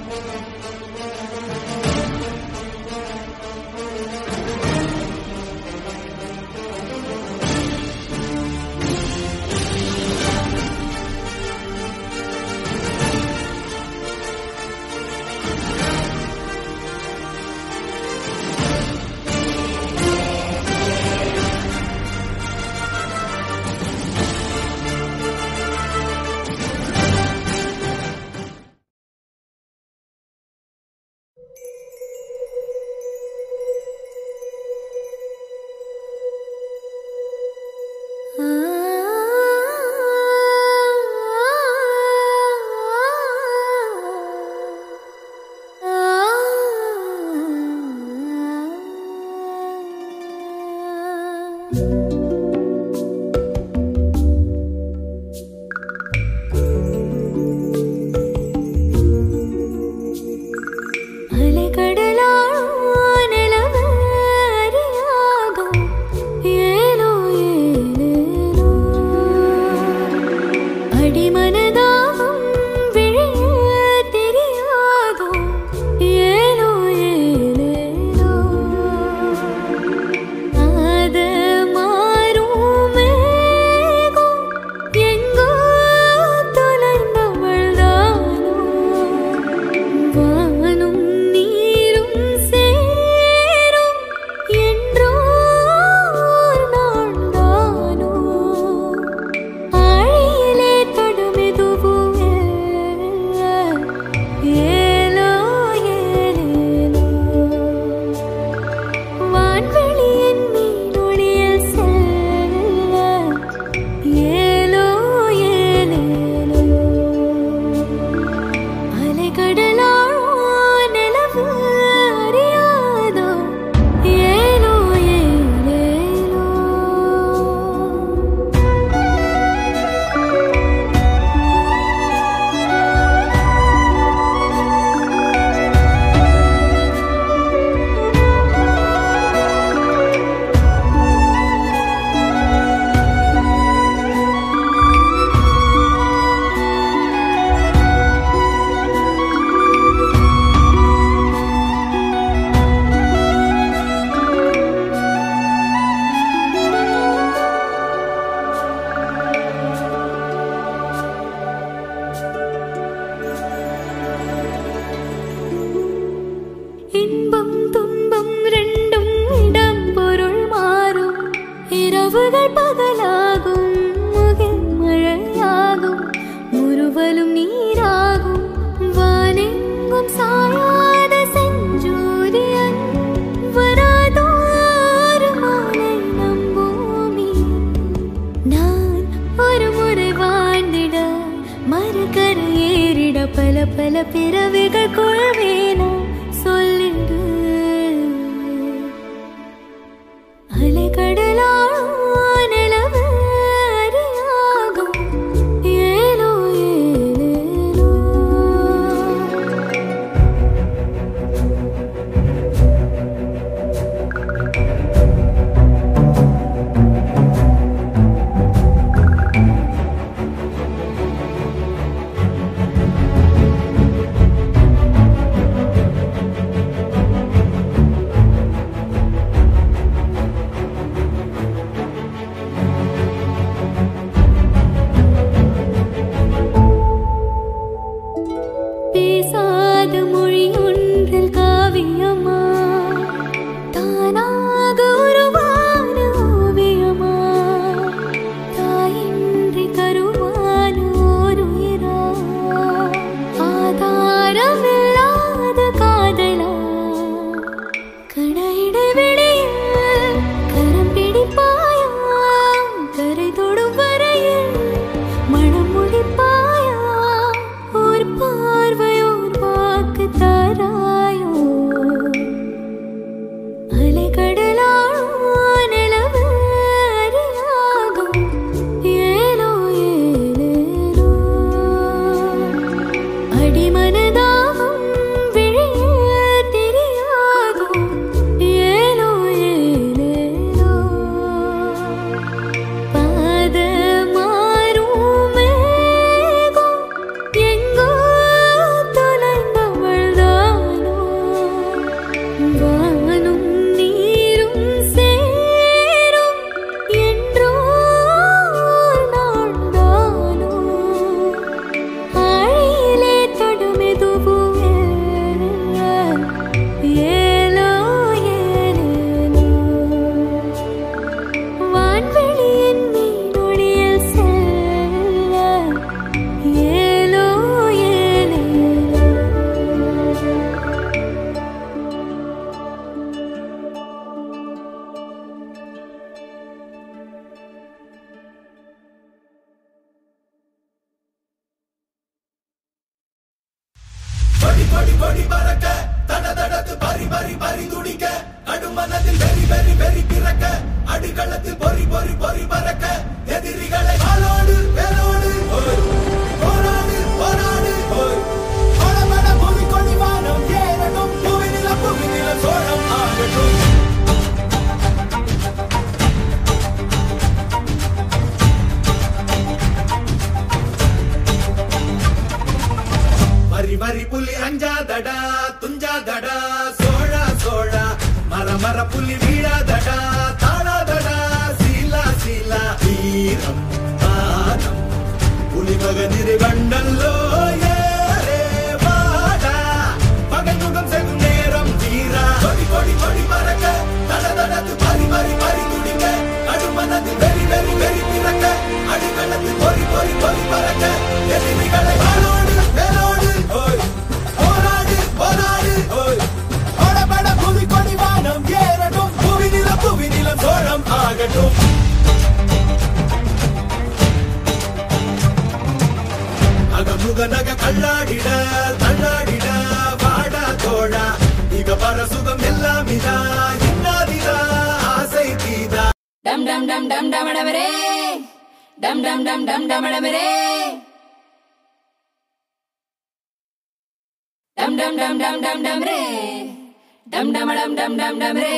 அடிமனதாகம் விழிய தெரியாதோ ஏனோ ஏனேனோ ஆத மாறும் மேகம் எங்கோ தொலைந்தவள்தானோ வானும் நீரும் சேரும் என்றோ ஒரு நாள்தானோ ஆழியிலே தொடுமெதுவும் ஏலோ ஏலேலோ வான்வெளியின் மீனொளியில் செல்ல ஏலோ ஏலேலோ அலைகடலாழோ நிலவு அறியாதோ ஏலோ ஏலேலோ இன்பம் துன்பம் ரெண்டும் இடம் பொருள் மாறும் இரவுகள் பகலாகும் முகில் மழையாகும் முறுவலும் நீராகும் வானெங்கும் சாயாத செஞ்சூரியன் வராதோ ஒரு மாலை நம் பூமி நான் ஒரு முறை வாழ்ந்திட மறுகரை ஏறிட பல பல பிறவிகள் கொள்வேனா சொல்லிடு அலைகடலாழோ நிலவு அறியாகும் ஏலோ ஏலேலோ பேசாத மொழி ஒன்றில் காவியமா தானாக உருவான ஓவியமா தாயின்றி கருவான ஓர் உயிரா ஆதாரமில்லாத காதலா கடையிடை வெளியில் கரம் பிடிப்பாயா கரை தொடும் வரையில் மனம் முடிப்பாயா ஒரு பார்வையோர் வாக்கு தாராயோ அலைகடலாழோ நிலவு அறியாகும் ஏலோ ஏலேலோ அடிமனதாகம் விழிய தெரியாதோ ஏலோ ஏலேலோ பாத மாறும் மேகம் எங்கோ தொலைந்தவள்தானோ கொடி கொடி பறக்க தட தடத்து பறி பறி பறி துடிக்க கடுமனதில் வெறி வெறி வெறி பிறக்க அடிகளத்தில் பொறி பொறி பொறி பறக்க எதிரிகளை ஆளோடு வேலோடு ஓய். போராடு போராடு ஓய். படபட புவி கொடி வானம் ஏறட்டும் புவி நில புவி நில சோழம் ஆகட்டும் வரி வரி புலி அஞ்சாதடா துஞ்சாதடா சோழா சோழா மர மர புலி வீழாதடா தாழாதடா சீலா சீலா வீரம் மானம் புலி மகனிரு கண்டல்லோ ஏறே வாடா பகல் முகம் செகும் நேரம் வீரா கொடி கொடி கொடி பறக்க தட தடத்து பறி பறி பறி துடிக்க கடுமனதில் வெறி வெறி வெறி பிறக்க அடிகளத்து பொறி பொறி பொறி பறக்க எதிரிகளை வாளோடு வேலோடு ஓய் போராடு போராடு ஓய் படபட புவி கொடி வானம் ஏறட்டும் புவி நில புவி நிலம் சோழம் ஆகட்டும் அகமுக நக கல்லாடிட தள்ளாடிட வாடா தோழா இக பர சுகம் எல்லாம் இதா இன்னாதிதா ஆசை தீதா டம் டம் டம் டம் டமடமரே டம் டம் டம் டம் டமடமரே டம் டம் டம் டம் டம் டம்ரே டம் டமடம் டம் டம் டம்ரே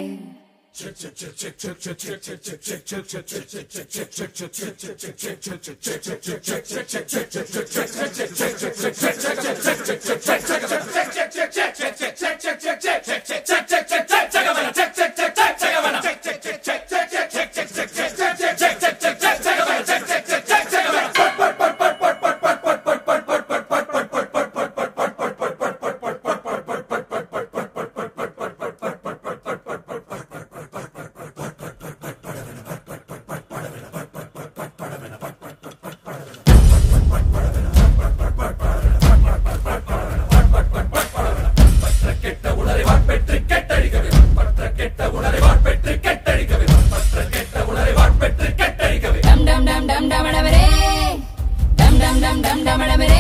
டம் டம் டம் டம் டமடமரே டம் டம் டம் டம் டமடமரே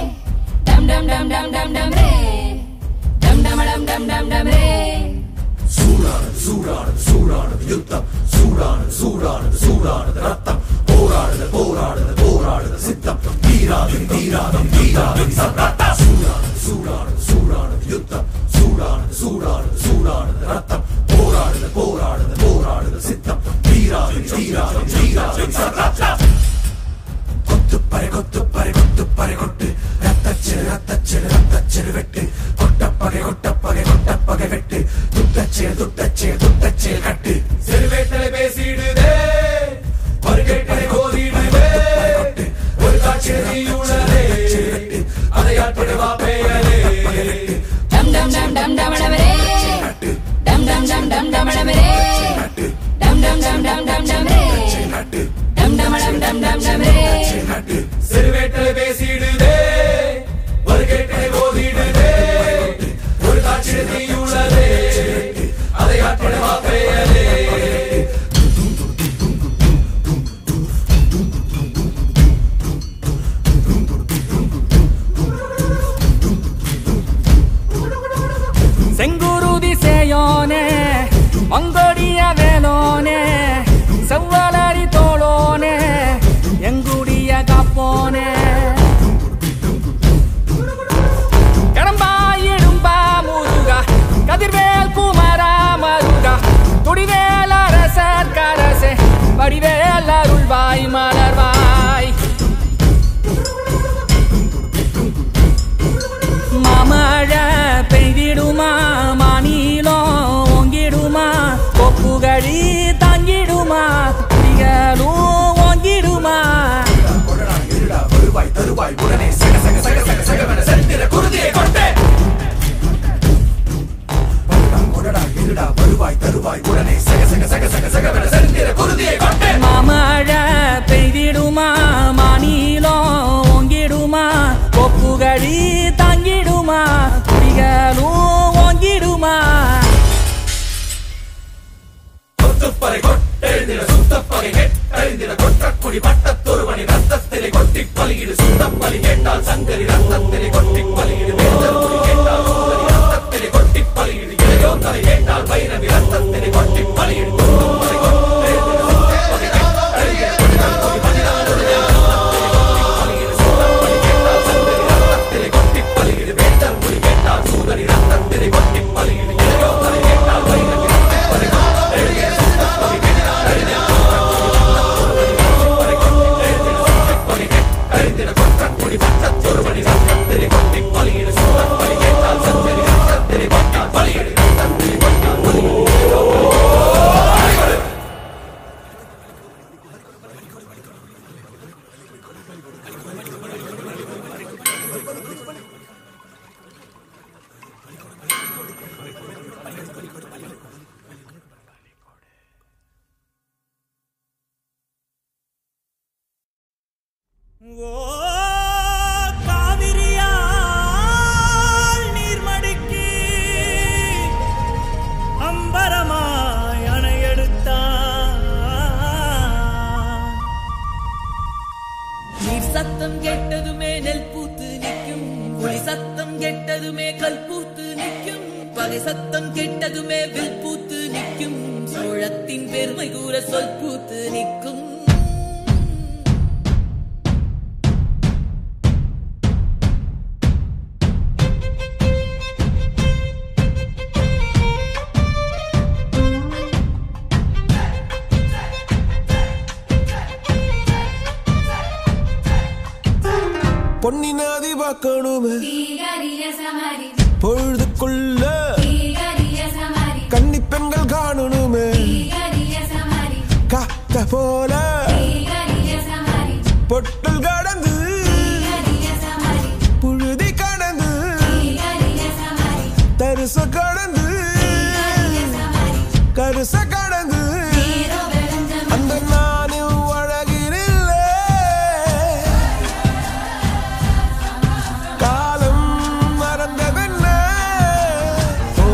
டம் டம் டம் டம் டம் டம்ரே டம் டமடம் டம் டம் டம்ரே சூடானது சூடானது சூடானது யுத்தம் சூடானது சூடானது சூடானது ரத்தம் போராடுது போராடுது போராடுது சித்தம் தீராது தீராது தீராது சத்தம் சூடானது சூடானது சூடானது யுத்தம் சூடானது சூடானது சூடானது ரத்தம் போராடுது போராடுது போராடுது சித்தம் தீராது தீராது தீராது சத்தம் கொத்து பறை கொத்து பறை கொத்து பறை கொட்டு ரத்தச்சிறு ரத்தச்சிறு ரத்தச்சிறு வெட்டு கொட்டப்பகை கொட்டப்பகை கொட்டப்பகை வெட்டு துட்டச்சே துட்டச்சே துட்டச்சே கட்டு செருவேட்டலை பேசிடுதே வருகேட்டலை கோதிடுதே ஒரு காட்சியுள்ளதே அதை ஆற்றிடுவா பெயரே டம் டம் டம் டம் டமடமரே டம் டம் டம் டம் டமடமரே டம் டம் டம் டம் டம் டம்ரே டம் டமடம் டம் டம் டம்ரே செருவேட்டலை பேசிடுதே வருகேட்டலை கோதிடுதே ஒரு காட்சியுள்ளதே அதை ஆற்றிடுவா பெயரே செங்குருதி சேயோனே மங்கோடிய வேலோனே செவ்வலரி தோளோனே எங்குடிய காப்போனே கடம்பாயிடும்பா முருகா கதிர்வேல் குமரா மருகா துடிவேல் அரசர் கரசே வடிவேல் அருள்வாய் மலர்வாய் மாமழை பெய்திடுமா மாநிலம் ஓங்கிடுமா கொப்புகழி தாங்கிடுமா குடிகளும் ஓங்கிடுமா வருவாய் தருவாய் உடனே சக சக சக சக சகவென செந்திர குருதியை கொண்டே கொடடா இருடா வருவாய் தருவாய் உடனே சக சக சக சக சகவென செந்திர குருதியை கொண்டே மாமழை பெய்தி சத்தம் கெட்டதுமே கல் பூத்து நிற்கும் பகை சத்தம் கெட்டதுமே வில் பூத்து நிற்கும் சோழத்தின் பெருமை கூற சொல் பூத்து நிற்கும் பொன்னி நாதி பார்க்கணுமே தீகரிய சமரி பொழுதுக்குள்ள தீகரிய சமரி கன்னி பெண்கள் காணணுமே தீகரிய சமரி காத்த போல தீகரிய சமரி பொட்டல் கடந்து தீகரிய சமரி புழுதி கடந்து தீகரிய சமரி தரிச கடந்து தீகரிய சமரி கருச கடந்து நீரோ வெளுஞ்சம் அந்த நானும் அழகினில்லை காலம் மறந்ததென்ன ஓ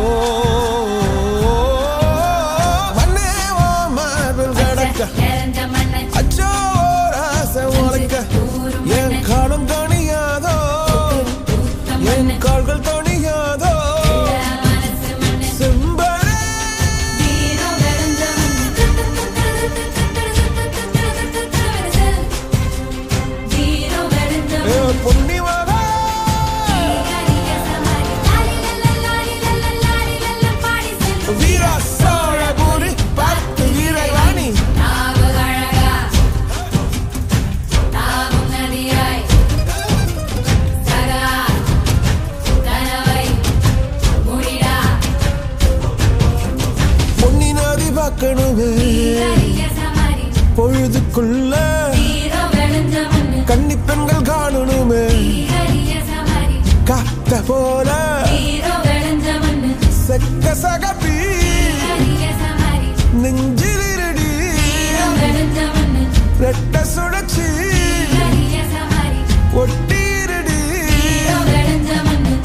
மண்ணே ஓ மார்பில் கடக்க நிறைஞ்ச மண்ணை அச்சோ ராச உலக்க என் காலம் தணியாதோ என் கால்கள் தணியாதோ மனசு மண்ணை செம்பரே நீரோ வெளுஞ்சம் நீரோ வெளுஞ்சம் ஏ பொன்னி மகா தீகரிய சமரி லாலி லல்ல லாலி லல்ல லாலி லல்ல பாடி செல்லும் வீரா சோழ பூரி பார்த்து வீரவாணி நாவு அழகா நாவும் நதியாய் சகா கனவை முடிடா பொன்னி நதி பார்க்கணுமே தீகரிய சமரி பொழுதுக்குள்ள நீரோ வெளுஞ்ச மண்ணு கன்னி பெண்கள் காணணுமே தீகரிய சமரி காத்த போல நீரோ வெளுஞ்ச மண்ணு செக்க சகப்பி தீகரிய சமரி நெஞ்சிலிருடி நீரோ வெளுஞ்ச மண்ணு ரெட்ட சுழச்சி தீகரிய சமரி ஒட்டிருடி நீரோ வெளுஞ்ச மண்ணு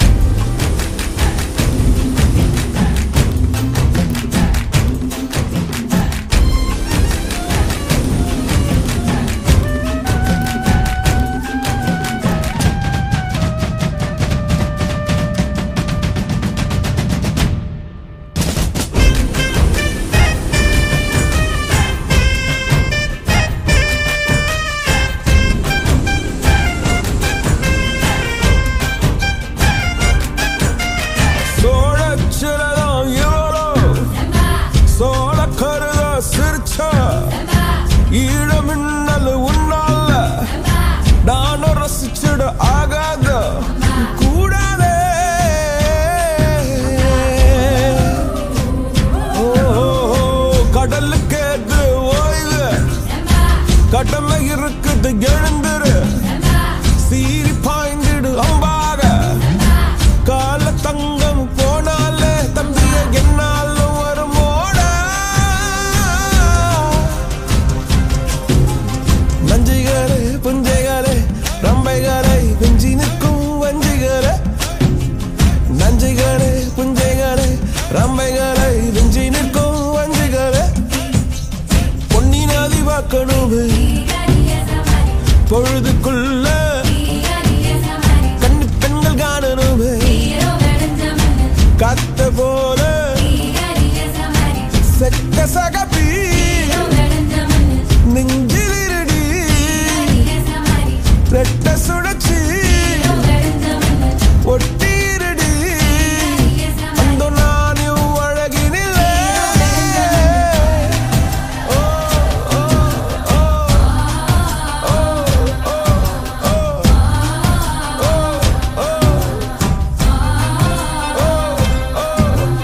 சோழச்சிலதான் இவளோ சோழ கருத சிரிச்சா ஈழ மின்னல் உன்னால நானும் ரசிச்சிட ஆகாத கூடாதே ஓ, கடலுக்கு எது ஓய்வு கடமை இருக்குது எழுந்துரு சீறி பாய்ந்திடு அம்பாக கால தங்கம் போனாலே தம்பிய என்னாலும் வருமோட நஞ்சிகளே புஞ்சைகளே ரம்பைகளை வெஞ்சி நிற்கும் வஞ்சிகளே நஞ்சிகளே புஞ்சைகளே ரம்பைகளை வெஞ்சி நிற்கும் வஞ்சிகளே பொன்னி நதி பார்க்கணுமே தீகரிய சமரி பொழுதுக்குள்ள தீகரிய சமரி கண்ணு பெண்கள் காணணுமே நீரோ வெளுஞ்ச மண்ணு காத்த போல தீகரிய சமரி செக்க சகப்பி நீரோ வெளுஞ்ச மண்ணு நெஞ்சிலிருடி தீகரிய சமரி ரெட்ட சுழச்சி நீரோ வெளுஞ்ச மண்ணு ஒட்டிருடி தீகரிய சமரி அந்த நானும் அழகினில்லை ஓ, ஓ, ஓ, ஓ, ஓ, ஓ, ஓ, ஓ, ஓ, ஓ.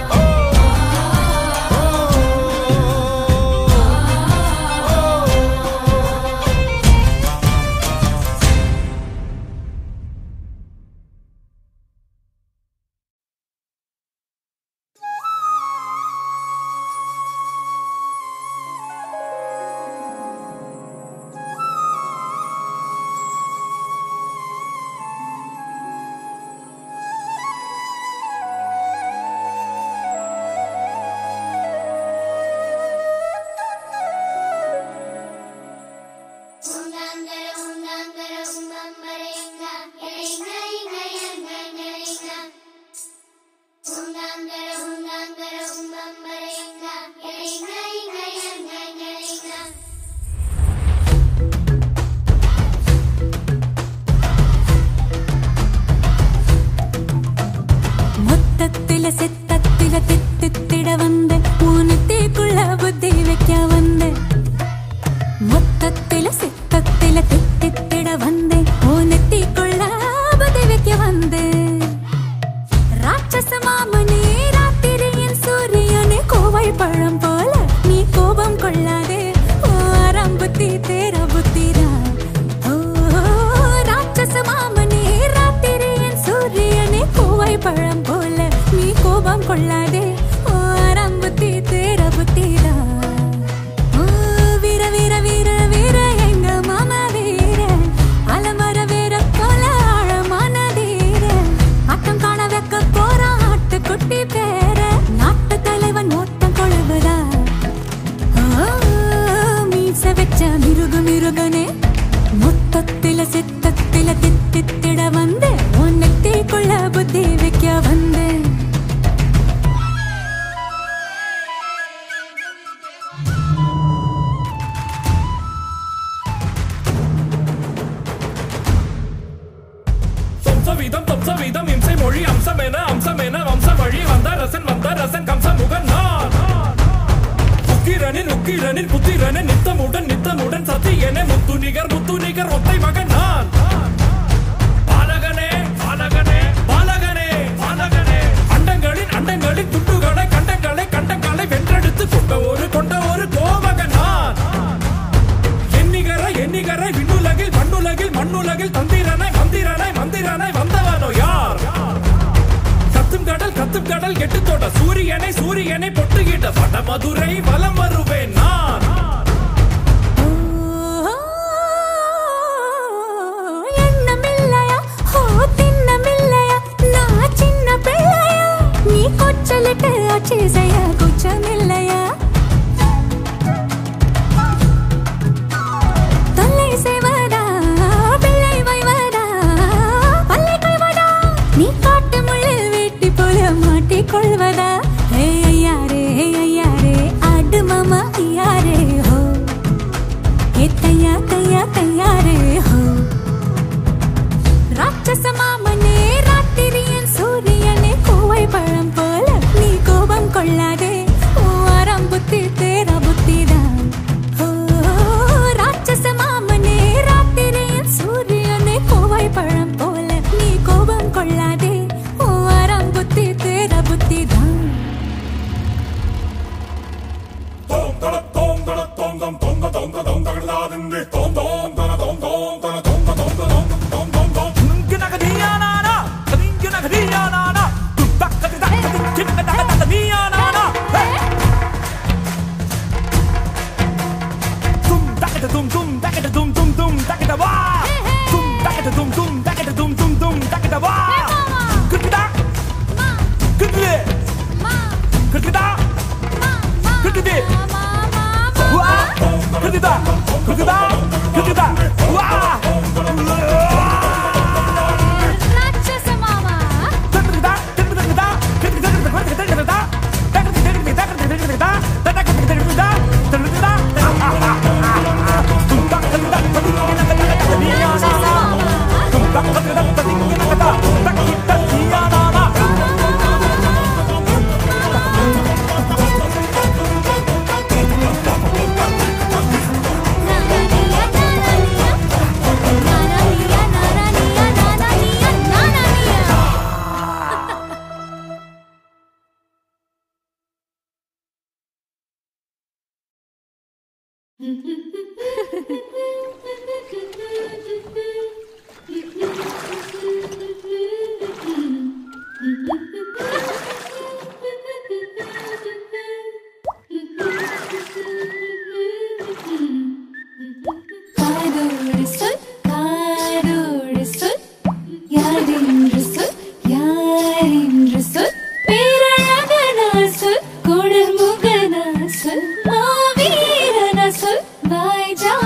மொத்தத்தில சித்தத்தில தித்தித்திட வந்த ஊனத்தேக்குள்ள புத்தி வைக்க வந்த மொத்தத்தில சித்தத்தில தித்தித்திட வந்த ஊனத்தேக்குள்ள புத்தி வைக்க வந்த ராட்சச மாமனே ராத்திரியின் சூரியனே கோவை பழம் போல நீ கோபம் கொள்ளாதே ஓ அரம்புத்தி தேர புத்திரா ஓ ராட்சச மாமனே ராத்திரியின் சூரியனே கோவை பழம் போல நீ கோபம் கொள்ளாதே ஓ அரம்புத்தி தேர புத்திரா ஓ வீர வீர வீர வீர எங்க மாமா வீர அலமர வீர போல ஆழமான தீர ஆட்டம் காண வைக்க போறான் ஆட்டுக்குட்டி பேர நாட்டு தலைவன் ஓட்டம் கொழுவுதா ஓ, மீச வச்ச மிருக மிருகனே மொத்தத்தில சித்தத்தில தித்தித்திட வந்து உன்னத்தைக்குள்ள புத்தி வைக்க வந்தேன் வம்சவீதம் தம்சவீதம் இம்சை மொழி அம்சம் என அம்சம் என வம்ச வழி வந்த ரசன் வந்த ரசன் கம்ச முகன் நான் உக்கிரனின் உக்கிரனின் புத்திரனின் நித்தமுடன் நித்தமுடன் சத்தியனே முத்து நிகர் முத்து நிகர் ஒத்தை மகன் நான் பாலகனே பாலகனே பாலகனே பாலகனே அண்டங்களின் அண்டங்களின் துண்டுகளை கண்டங்களை கண்டங்களை வென்றெடுத்து கொண்ட ஒரு கொண்ட ஒரு கோமகன் நான் எண்ணிகர எண்ணிகர விண்ணுலகில் மண்ணுலகில் மண்ணுலகில் தந்திரனை மந்திரனை மந்திரனை வந்தவனோ யார் கத்தும் கடல் கத்தும் கடல் கெட்டு தொட சூரியனை சூரியனை பொட்டுகிட்ட வட மதுரை வலம் வருவேன் நான் எண்ணமில்லையா ஓ திண்ணமில்லையா நான் சின்ன பிள்ளையா நீ கொச்சலிட்டு ஆட்சி செய்ய குச்சமில்லையா தொல்லை செய்வதா பிள்ளை வைவதா பல்லை கொள்வதா நீ காட்டு முள்ளில் வேட்டி போல மாட்டிக்கொள்வதா ஹே ஐயாரே ஹே ஐயாரே ஆடு மாமா ஐயாரே ஹோ ஏ தையா தையா தையாரே ஹோ ராட்சச மாமனே ராத்திரியின் சூரியனே கோவை பழம் போல நீ கோபம் கொள்ளாதே ஓ அறம் புத்தி தேர புத்திதான் ஓ ராட்சச மாமனே ராத்திரியின் சூரியனே கோவை பழம் போல நீ கோபம் கொள்ளாதே ஓ அறம் புத்தி தேர புத்திதான் ராட்சச மாமா காதோடு சொல் காதோடு சொல் யாரென்று சொல் யாரென்று சொல் பேரழகனா சொல் குளிர் முகனா சொல் மாவீரனா சொல் வாய் ஜா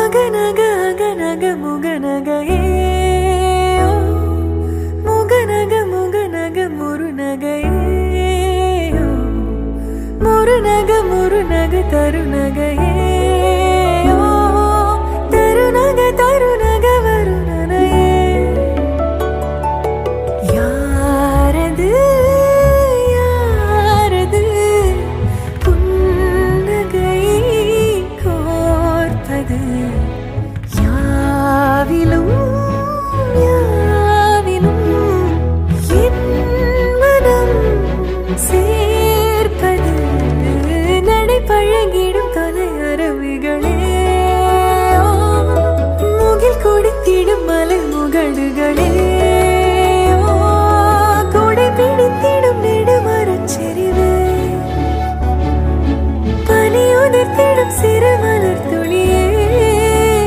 அகநக அகநக முகநகையே ஓ, முகநக முகநக முருநகையே ஓ, முருநக முருநக தருநகையே ஓ, தருநக தருநக வருணனையே யாரது யாரது புன்னகை கோர்ப்பது யாவிலும் யாவிலும் என் மனம் சேர்ப்பது நடை பழகிடும் தொலை அருவிகளே ஓ, முகில் கொடுத்திடும் மலை முகடுகளே ஓ, கொடை பிடித்திடும் நெடுமரச் செறிவே பனி உதிர்த்திடும் சிறு மலர் துளியே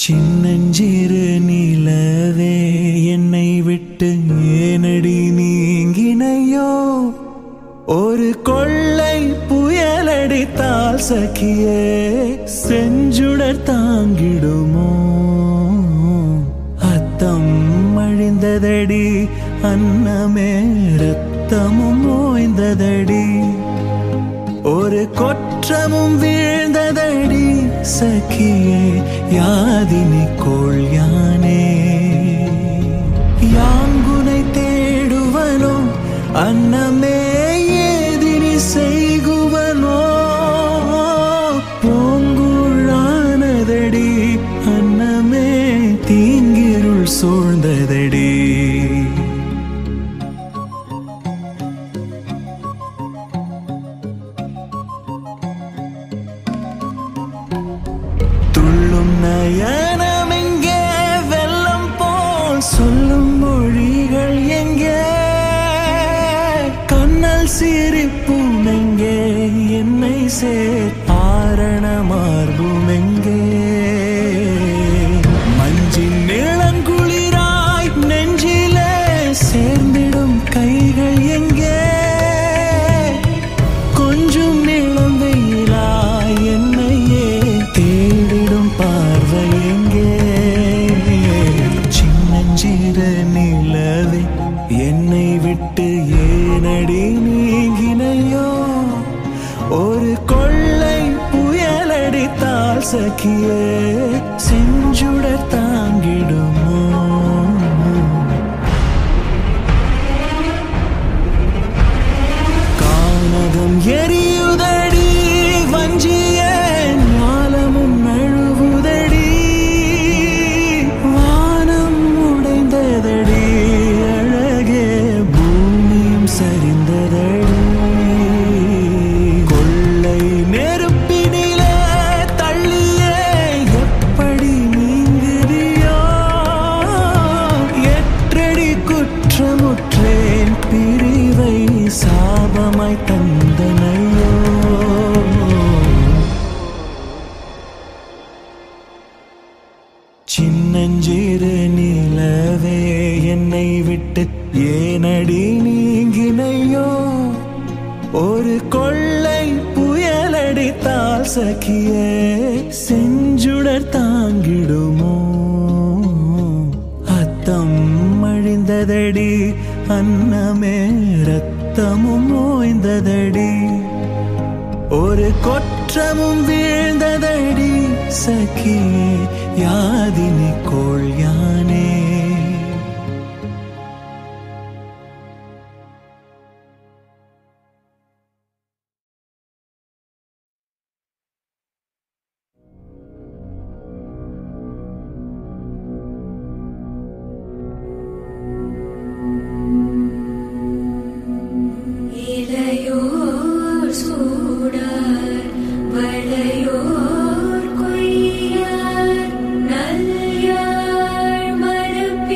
சின்னஞ்சிறு நிலவே என்னை விட்டு ஏனடி நீங்கினையோ ஒரு கொள்ளை புயலடித்தால் சகியே செஞ்சுடர் தாங்கிடுமோ அத்தம் அழிந்ததடி அன்னமே ரத்தமும் ஓய்ந்ததடி ஒரு கொற்றமும் வீழ்ந்ததடி சகியே யாதினி கோள் யானே யாங்குனை தேடுவனோ அன்னமே ஏதினி செய்குவனோ பூங்குழானதடி அன்னமே தீங்கிருள் சூழ்ந்ததடி துள்ளும் நயனமெங்கே வெள்ளம் போல் சொல்லும் மொழிகள் எங்கே கண்ணல் சிரிப்பும் எங்கே என்னை சேர் ஆரண மார்பும் எங்கே மஞ்சின் நிழங்குளிராய் நெஞ்சிலே சேர்ந்திடும் கைகள் எங்கே கொஞ்சம் நிலம் வெயிலாய் என்னையே தேடிடும் பார்வை எங்கே சின்னஞ்சிறு நிலவே என்னை விட்டு ஏனடி நீங்கினையோ ஒரு கொள்ளை புயலடித்தால் சகியே செஞ்சுடர் தாங்கிடுமோ கானகம் எரியுதடி வஞ்சிய ஞாலமும் நழுவுதடி வானம் உடைந்ததடி அழகே பூமியும் சரிந்ததடி கொள்ளை நெருப்பினிலே தள்ளியே எப்படி நீங்குதியோ எற்றடி குற்றமுற்றேன் பிரிவை சாபமாய் தந்தனையோ சின்னஞ்சிறு நிலவே என்னை விட்டு ஏனடி நீங்கினையோ ஒரு கொள்ளை புயலடித்தால் சகியே செஞ்சுடர் தாங்கிடுமோ அத்தம் அழிந்ததடி அன்னமே ரத்தமும் ஓய்ந்ததடி ஒரு கொற்றமும் வீழ்ந்ததடி சகி யாதினி கோள் யானே இளையோர் சூடார் வளையோர் கொய்யார் நல்யாழ் மரபில்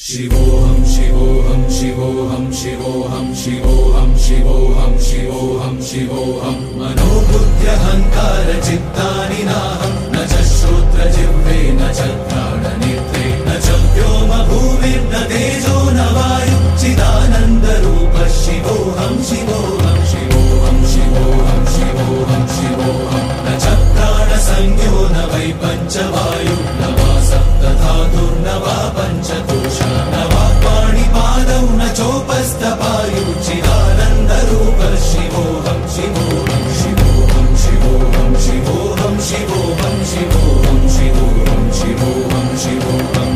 शिवोऽहं शिवोऽहं शिवोऽहं शिवोऽहं शिवोऽहं शिवोऽहं शिवोऽहं शिवोऽहं मनोबुद्ध्यहङ्कार चित्तानि नाहं न च श्रोत्रजिह्वे न च घ्राणनेत्रे न च व्योम भूमिर्न तेजो न वायु चिदानन्दरूप शिवोऽहं शिवोऽहं शिवोऽहं शिवोऽहं शिवोऽहं शिवोऽहं न च प्राणसंज्ञो न वै पञ्चवायु न वा सप्तधातुर्न वा पञ्चकोशा न वा पाणिपादौ न चोपस्थपायु चिदानन्दरूप शिवोऽहं शिवोऽहं शिवोऽहं शिवोऽहं शिवोऽहं शिवोऽहं शिवोऽहं शिवोऽहं शिवोऽहं शिवोऽहम्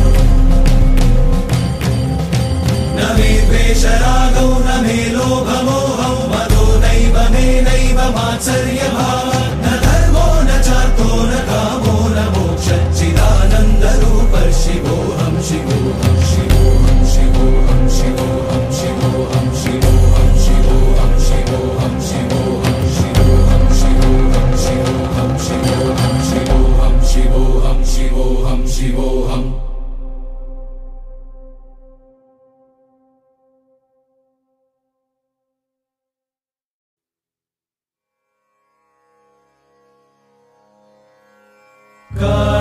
न मे द्वेषरागौ न मे लोभमोहौ मदो नैव मे नैव मात्सर्यभाव न धर्मो न चार्थो न कामो न मोक्षच्चिदानन्दरूप शिवोऽहं शिवोऽहं शिवोऽहं शिवोऽहं शिवोऽहं शिवोऽहं शिवोऽहं शिवोऽहं शिवोऽहं शिवोऽहं शिवोऽहं शिवोऽहं शिवोऽहं शिवोऽहं शिवोऽहं शिवोऽहं शिवोऽहं शिवोऽहम् God.